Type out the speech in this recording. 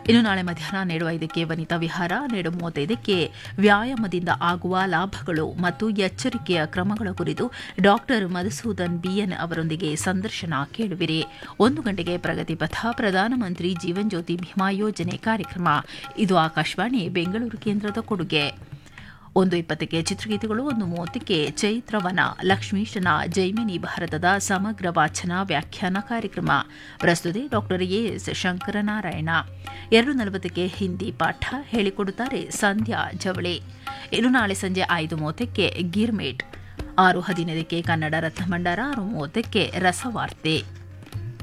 ಇನ್ನು ನಾಳೆ ಮಧ್ಯಾಹ್ನ ಹನ್ನೆರಡು ಐದಕ್ಕೆ ವನಿತಾ ವಿಹಾರ ಹನ್ನೆರಡು ಮೂವತ್ತೈದಕ್ಕೆ ವ್ಯಾಯಾಮದಿಂದ ಆಗುವ ಲಾಭಗಳು ಮತ್ತು ಎಚ್ಚರಿಕೆಯ ಕ್ರಮಗಳ ಕುರಿತು ಡಾಕ್ಟರ್ ಮಧುಸೂದನ್ ಬಿಎನ್ ಅವರೊಂದಿಗೆ ಸಂದರ್ಶನ ಕೇಳುವಿರಿ ಒಂದು ಗಂಟೆಗೆ ಪ್ರಗತಿ ಪಥ ಪ್ರಧಾನಮಂತ್ರಿ ಜೀವನ್ ಜ್ಯೋತಿ ಭೀಮಾ ಯೋಜನೆ ಕಾರ್ಯಕ್ರಮ ಇದು ಆಕಾಶವಾಣಿ ಬೆಂಗಳೂರು ಕೇಂದ್ರದ ಕೊಡುಗೆ ಒಂದು ಇಪ್ಪತ್ತಕ್ಕೆ ಚಿತ್ರಗೀತೆಗಳು ಒಂದು ಮೂವತ್ತಕ್ಕೆ ಚೈತ್ರವನ ಲಕ್ಷ್ಮೀಶನ ಜೈಮಿನಿ ಭಾರತದ ಸಮಗ್ರ ವಾಚನ ವ್ಯಾಖ್ಯಾನ ಕಾರ್ಯಕ್ರಮ ಪ್ರಸ್ತುತಿ ಡಾಕ್ಟರ್ ಎಎಸ್ ಶಂಕರನಾರಾಯಣ ಎರಡು ನಲವತ್ತಕ್ಕೆ ಹಿಂದಿ ಪಾಠ ಹೇಳಿಕೊಡುತ್ತಾರೆ ಸಂಧ್ಯಾ ಜವಳೆ ಇನ್ನು ನಾಳೆ ಸಂಜೆ ಐದು ಮೂವತ್ತಕ್ಕೆ ಗಿರ್ಮೇಟ್ ಆರು ಹದಿನೈದಕ್ಕೆ ಕನ್ನಡ ರತ್ನ ಭಂಡಾರ ಆರು ಮೂವತ್ತಕ್ಕೆ ರಸವಾರ್ತೆ